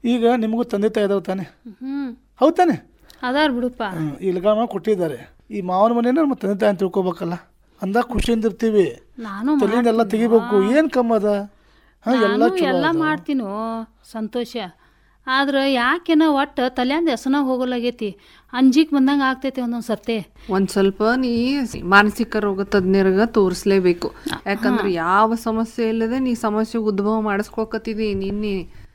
ಈಗ ನಿಮಗೂ ತಂದೆ ತಾಯಿ ಇದಾವೆ ತಾನೆ ಹ್ಮ್ ಹೌದ್ ತಾನೆ ಅದಾರ ಬಿಡುಪ್ಪ ಹ್ಮ್, ಈ ಲಗಾಮ ಕೊಟ್ಟಿದ್ದಾರೆ ಈ ಮಾವನ ಮನೇನ ನಮ್ಮ ತಂದೆ ತಾಯಿ ಅಂತ ತಿಳ್ಕೊಬೇಕಲ್ಲ ಅಂದಾಗ ಖುಷಿಯಿಂದ ಇರ್ತೀವಿ ನಾನು ತಲೆಯಿಂದೆಲ್ಲ ತೆಗಿಬೇಕು ಏನು ಕಮ್ಮ ಅದ ಹಾ ಎಲ್ಲ ನಾನು ಚಲೋ ಎಲ್ಲ ಅದ. ಮಾಡ್ತೀನೋ ಸಂತೋಷ ಆದ್ರೆ ಯಾಕೆನ ಒಟ್ಟು ತಲ್ಯಾಂದ ಹೆಸನ ಹೋಗಲಾಗೈತಿ ಅಂಜಿಕ್ ಬಂದಂಗ ಆಗ್ತೈತಿ ಒಂದೊಂದ್ ಸರ್ತಿ ಒಂದ್ ಸ್ವಲ್ಪ ನೀ ಮಾನಸಿಕ ರೋಗ ತಜ್ಞರಿಗೆ ತೋರಿಸ್ಲೇಬೇಕು ಯಾಕಂದ್ರೆ ಯಾವ ಸಮಸ್ಯೆ ಇಲ್ಲದೆ ನೀ ಸಮಸ್ಯೆ ಉದ್ಭವ ಮಾಡಿಸ್ಕೊಕತ್ತಿದಿ ನಿನ್ನೆ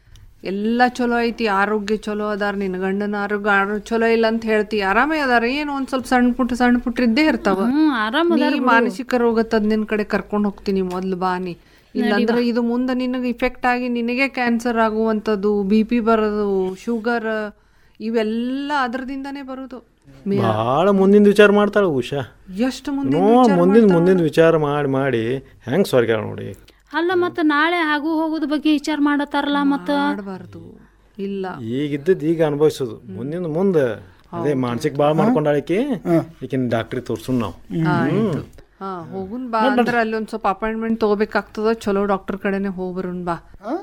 ಎಲ್ಲ ಚಲೋ ಐತಿ ಆರೋಗ್ಯ ಚಲೋ ಅದಾರ ನಿನ್ನ ಗಂಡನ ಆರೋಗ್ಯ ಆರೋಗ್ಯ ಚಲೋ ಇಲ್ಲ ಅಂತ ಹೇಳ್ತಿ ಆರಾಮೇ ಅದಾರ ಏನು ಒಂದ್ ಸ್ವಲ್ಪ ಸಣ್ಣ ಪುಟ್ಟ ಸಣ್ಣ ಪುಟ್ಟ ಇದ್ದೇ ಇರ್ತಾವ ಹ್ಮ್ ಆರಾಮ್ ನೀ ಮಾನಸಿಕ ರೋಗ ತಜ್ಞನ ಕಡೆ ಕರ್ಕೊಂಡು ಹೋಗ್ತೀನಿ ಮೊದ್ಲು ಬಾನಿ ಇಲ್ಲಾಂದ್ರೆ ಇದು ಮುಂದೆ ನಿನಗೆ ಇಫೆಕ್ಟ್ ಆಗಿ ನಿನಗೆ ಕ್ಯಾನ್ಸರ್ ಆಗುವಂಥದ್ದು ಬಿ ಪಿ ಬರೋದು ಶುಗರ್ ಇವೆಲ್ಲ ಅದರದಿಂದಾನೇ ಬರೋದು ಭಾಳ ಮುಂದಿನ ವಿಚಾರ ಮಾಡ್ತಾಳೆ ಉಷಾ ಎಷ್ಟು ಮುಂದೆ ನೋ ಮುಂದಿನ ಮುಂದಿನ ವಿಚಾರ ಮಾಡಿ ಮಾಡಿ ಹೆಂಗ್ ಸ್ವರ್ಗ ನೋಡಿ ಅಲ್ಲ ಮತ್ತ ನಾಳೆ ಆಗು ಹೋಗೋದ್ ಬಗ್ಗೆ ವಿಚಾರ ಮಾಡತ್ತಾರಲ್ಲ ಮತ್ತ ಮಾಡಬಾರ್ದು ಇಲ್ಲ ಈಗಿದ್ದದ್ದು ಈಗ ಅನುಭವಿಸೋದು ಮುಂದಿನ ಮುಂದೆ ಅದೇ ಮಾನಸಿಕ ಭಾಳ ಮಾಡ್ಕೊಂಡಾಳಿಕೆ ಈಗಿನ ಡಾಕ್ಟ್ರಿಗೆ ತೋರ್ಸು ನಾವು ಆಯ್ತು ಹಾ ಹೋಗುನ್ ಬಾ ಅಂದ್ರೆ ಅಲ್ಲಿ ಒಂದ್ ಸ್ವಲ್ಪ ಅಪಾಯಿಂಟ್ಮೆಂಟ್ ತಗೋಬೇಕಾಗ್ತದ ಚಲೋ ಡಾಕ್ಟರ್ ಕಡೆನೆ ಹೋಗ್ಬರುನ್ ಬಾ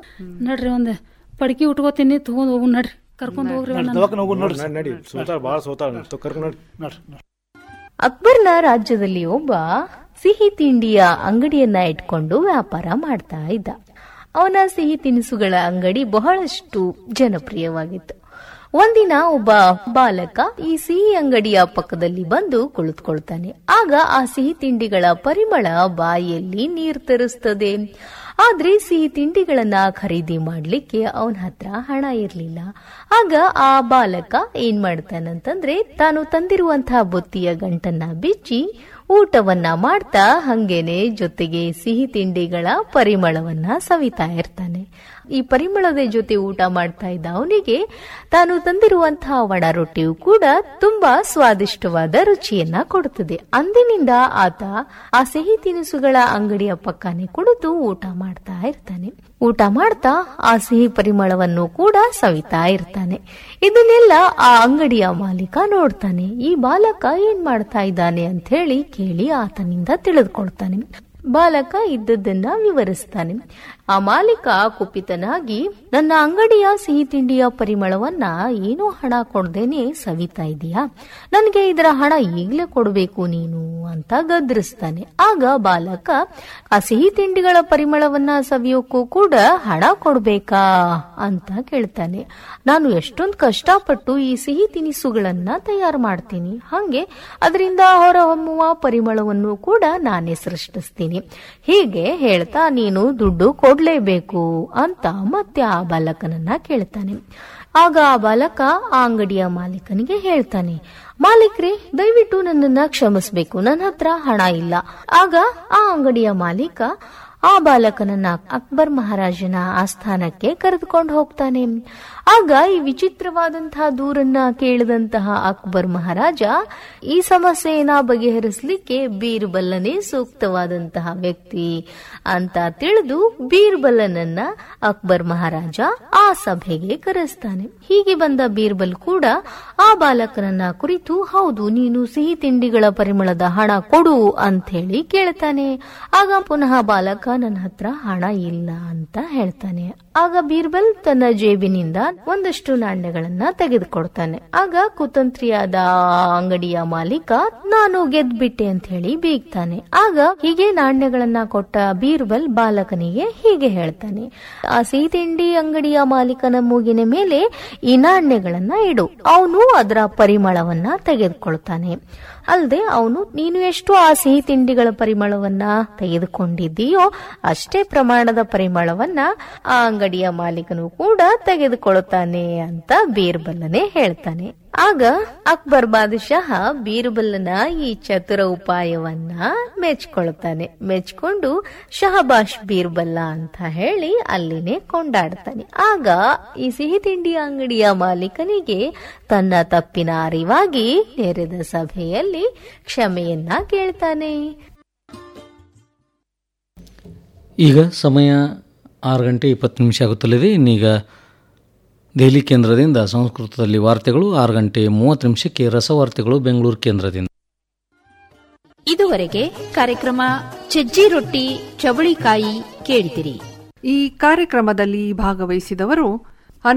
ನಡ್ರಿ ಒಂದ್ ಪಡ್ಕಿ ಉಟ್ಕೋತೀನಿ ತಗೊಂಡ್ ಹೋಗು ನಡ್ರಿ ಕರ್ಕೊಂಡ್ ಹೋಗ್ರಿ ಅವ್ನನ್ನ. ದವಾಖಾನೆ ಹೋಗು ನೋಡ್ರಿ ನಡಿ ನಡಿ ಸೋತಾಳ ಭಾಳ ಸೋತಾಳ ಕರ್ಕೊಂಡು ನಡಿ ನೋಡ್ರಿ ನೋಡ್ರಿ ಅಕ್ಬರ್ನ ರಾಜ್ಯದಲ್ಲಿ ಒಬ್ಬ ಸಿಹಿ ತಿಂಡಿಯ ಅಂಗಡಿಯನ್ನ ಇಟ್ಕೊಂಡು ವ್ಯಾಪಾರ ಮಾಡ್ತಾ ಇದ್ದ ಅವನ ಸಿಹಿ ತಿನಿಸುಗಳ ಅಂಗಡಿ ಬಹಳಷ್ಟು ಜನಪ್ರಿಯವಾಗಿತ್ತು ಒಂದಿನ ಒಬ್ಬ ಬಾಲಕ ಈ ಸಿಹಿ ಅಂಗಡಿಯ ಪಕ್ಕದಲ್ಲಿ ಬಂದು ಕುಳಿತುಕೊಳ್ತಾನೆ ಆಗ ಆ ಸಿಹಿ ತಿಂಡಿಗಳ ಪರಿಮಳ ಬಾಯಲ್ಲಿ ನೀರು ತರಿಸ್ತದೆ ಆದ್ರೆ ಸಿಹಿ ತಿಂಡಿಗಳನ್ನ ಖರೀದಿ ಮಾಡ್ಲಿಕ್ಕೆ ಅವನ ಹತ್ರ ಹಣ ಇರ್ಲಿಲ್ಲ ಆಗ ಆ ಬಾಲಕ ಏನ್ ಮಾಡ್ತಾನಂತಂದ್ರೆ ತಾನು ತಂದಿರುವಂತಹ ಬೊತ್ತಿಯ ಗಂಟನ್ನ ಬಿಚ್ಚಿ ಊಟವನ್ನ ಮಾಡ್ತಾ ಹಂಗೇನೆ ಜೊತೆಗೆ ಸಿಹಿ ತಿಂಡಿಗಳ ಪರಿಮಳವನ್ನ ಸವಿತಾ ಇರ್ತಾನೆ ಈ ಪರಿಮಳದ ಜೊತೆ ಊಟ ಮಾಡ್ತಾ ಇದ್ದ ಅವನಿಗೆ ತಾನು ತಂದಿರುವಂತಹ ಒಣ ರೊಟ್ಟಿಯು ಕೂಡ ತುಂಬಾ ಸ್ವಾದಿಷ್ಟವಾದ ರುಚಿಯನ್ನ ಕೊಡುತ್ತದೆ ಅಂದಿನಿಂದ ಆತ ಆ ಸಿಹಿ ತಿನಿಸುಗಳ ಅಂಗಡಿಯ ಪಕ್ಕನೆ ಕುಳಿತು ಊಟ ಮಾಡ್ತಾ ಇರ್ತಾನೆ ಊಟ ಮಾಡ್ತಾ ಆ ಸಿಹಿ ಪರಿಮಳವನ್ನು ಕೂಡ ಸವಿತಾ ಇರ್ತಾನೆ ಇದನ್ನೆಲ್ಲ ಆ ಅಂಗಡಿಯ ಮಾಲೀಕ ನೋಡ್ತಾನೆ ಈ ಬಾಲಕ ಏನ್ ಮಾಡ್ತಾ ಇದ್ದಾನೆ ಅಂತ ಹೇಳಿ ಕೇಳಿ ಆತನಿಂದ ತಿಳಿದುಕೊಳ್ತಾನೆ ಬಾಲಕ ಇದ್ದದ್ದನ್ನ ವಿವರಿಸ್ತಾನೆ ಆ ಮಾಲೀಕ ಕುಪಿತನಾಗಿ ನನ್ನ ಅಂಗಡಿಯ ಸಿಹಿ ತಿಂಡಿಯ ಪರಿಮಳವನ್ನ ಏನೋ ಹಣ ಕೊಡ್ದೇನೆ ಸವಿತಾ ಇದೀಯಾ ನನಗೆ ಇದರ ಹಣ ಈಗ್ಲೇ ಕೊಡಬೇಕು ನೀನು ಅಂತ ಗದ್ರಿಸ್ತಾನೆ ಆಗ ಬಾಲಕ ಆ ಸಿಹಿ ತಿಂಡಿಗಳ ಪರಿಮಳವನ್ನ ಸವಿಯೋಕ್ಕೂ ಕೂಡ ಹಣ ಕೊಡ್ಬೇಕಾ ಅಂತ ಕೇಳ್ತಾನೆ ನಾನು ಎಷ್ಟೊಂದು ಕಷ್ಟಪಟ್ಟು ಈ ಸಿಹಿ ತಿನಿಸುಗಳನ್ನ ತಯಾರು ಮಾಡ್ತೀನಿ ಹಂಗೆ ಅದರಿಂದ ಹೊರಹೊಮ್ಮುವ ಪರಿಮಳವನ್ನು ಕೂಡ ನಾನೇ ಸೃಷ್ಟಿಸ್ತೀನಿ ಹೀಗೆ ಹೇಳ್ತಾ ನೀನು ದುಡ್ಡು ಕೊಡ್ಲೇಬೇಕು ಅಂತ ಮತ್ತೆ ಆ ಬಾಲಕನನ್ನ ಕೇಳ್ತಾನೆ ಆಗ ಆ ಬಾಲಕ ಆ ಅಂಗಡಿಯ ಮಾಲೀಕನಿಗೆ ಹೇಳ್ತಾನೆ ಮಾಲೀಕ್ರೆ ದಯವಿಟ್ಟು ನನ್ನನ್ನ ಕ್ಷಮಿಸ್ಬೇಕು ನನ್ನ ಹತ್ರ ಹಣ ಇಲ್ಲ ಆಗ ಆ ಅಂಗಡಿಯ ಮಾಲೀಕ ಆ ಬಾಲಕನನ್ನ ಅಕ್ಬರ್ ಮಹಾರಾಜನ ಆಸ್ಥಾನಕ್ಕೆ ಕರೆದುಕೊಂಡು ಹೋಗ್ತಾನೆ ಆಗ ಈ ವಿಚಿತ್ರವಾದಂತಹ ದೂರನ್ನ ಕೇಳಿದಂತಹ ಅಕ್ಬರ್ ಮಹಾರಾಜ ಈ ಸಮಸ್ಯೆಯನ್ನ ಬಗೆಹರಿಸಲಿಕ್ಕೆ ಬೀರ್ಬಲ್ಲನೇ ಸೂಕ್ತವಾದಂತಹ ವ್ಯಕ್ತಿ ಅಂತ ತಿಳಿದು ಬೀರ್ಬಲ್ಲನನ್ನ ಅಕ್ಬರ್ ಮಹಾರಾಜ ಆ ಸಭೆಗೆ ಕರೆಸ್ತಾನೆ ಹೀಗೆ ಬಂದ ಬೀರ್ಬಲ್ ಕೂಡ ಆ ಬಾಲಕನನ್ನ ಕುರಿತು ಹೌದು ನೀನು ಸಿಹಿ ತಿಂಡಿಗಳ ಪರಿಮಳದ ಹಣ ಕೊಡು ಅಂತ ಹೇಳಿ ಕೇಳ್ತಾನೆ ಆಗ ಪುನಃ ಬಾಲಕ ನನ್ನ ಹತ್ರ ಹಣ ಇಲ್ಲ ಅಂತ ಹೇಳ್ತಾನೆ ಆಗ ಬೀರ್ಬಲ್ ತನ್ನ ಜೇಬಿನಿಂದ ಒಂದಷ್ಟು ನಾಣ್ಯಗಳನ್ನ ತೆಗೆದುಕೊಡ್ತಾನೆ ಆಗ ಕುತಂತ್ರಿಯಾದ ಆ ಅಂಗಡಿಯ ಮಾಲೀಕ ನಾನು ಗೆದ್ಬಿಟ್ಟೆ ಅಂತ ಹೇಳಿ ಬೀಗ್ತಾನೆ ಆಗ ಹೀಗೆ ನಾಣ್ಯಗಳನ್ನ ಕೊಟ್ಟ ಬೀರ್ಬಲ್ ಬಾಲಕನಿಗೆ ಹೀಗೆ ಹೇಳ್ತಾನೆ ಆ ಸಿಹಿ ತಿಂಡಿ ಅಂಗಡಿಯ ಮಾಲೀಕನ ಮೂಗಿನ ಮೇಲೆ ಈ ನಾಣ್ಯಗಳನ್ನ ಇಡು ಅವನು ಅದರ ಪರಿಮಳವನ್ನ ತೆಗೆದುಕೊಳ್ತಾನೆ ಅಲ್ಲದೆ ಅವನು ನೀನು ಎಷ್ಟು ಆ ಸಿಹಿ ತಿಂಡಿಗಳ ಪರಿಮಳವನ್ನ ತೆಗೆದುಕೊಂಡಿದ್ದೀಯೋ ಅಷ್ಟೇ ಪ್ರಮಾಣದ ಪರಿಮಳವನ್ನ ಆ ಅಂಗಡಿಯ ಮಾಲೀಕನು ಕೂಡ ತೆಗೆದುಕೊಳ್ಳುತ್ತಾನೆ ಅಂತ ಬೀರ್ಬಲ್ಲನೆ ಹೇಳ್ತಾನೆ ಆಗ ಅಕ್ಬರ್ ಬಾದಶಾಹ ಬೀರ್ಬಲ್ಲನ ಈ ಚತುರ ಉಪಾಯವನ್ನ ಮೆಚ್ಕೊಳ್ತಾನೆ ಮೆಚ್ಕೊಂಡು ಶಹಬಾಷ್ ಬೀರ್ಬಲ್ಲ ಅಂತ ಹೇಳಿ ಅಲ್ಲಿನೇ ಕೊಂಡಾಡ್ತಾನೆ ಆಗ ಈ ಸಿಹಿ ತಿಂಡಿ ಅಂಗಡಿಯ ಮಾಲೀಕನಿಗೆ ತನ್ನ ತಪ್ಪಿನ ಅರಿವಾಗಿ ನೆರೆದ ಸಭೆಯಲ್ಲಿ ಕ್ಷಮೆಯನ್ನ ಕೇಳ್ತಾನೆ ಈಗ ಸಮಯ ಆರು ಗಂಟೆ ಇಪ್ಪತ್ತು ನಿಮಿಷ ಆಗುತ್ತಲಿದೆ ಇನ್ನೀಗ ದೆಹಲಿ ಕೇಂದ್ರದಿಂದ ಸಂಸ್ಕೃತದಲ್ಲಿ ವಾರ್ತೆಗಳು ಆರು ಗಂಟೆ ಮೂವತ್ತು ನಿಮಿಷಕ್ಕೆ ರಸವಾರ್ತೆಗಳು ಬೆಂಗಳೂರು ಕೇಂದ್ರದಿಂದ ಇದುವರೆಗೆ ಕಾರ್ಯಕ್ರಮ ಸಜ್ಜಿ ರೊಟ್ಟಿ ಚವಳಿಕಾಯಿ ಕೇಳಿದಿರಿ ಈ ಕಾರ್ಯಕ್ರಮದಲ್ಲಿ ಭಾಗವಹಿಸಿದವರು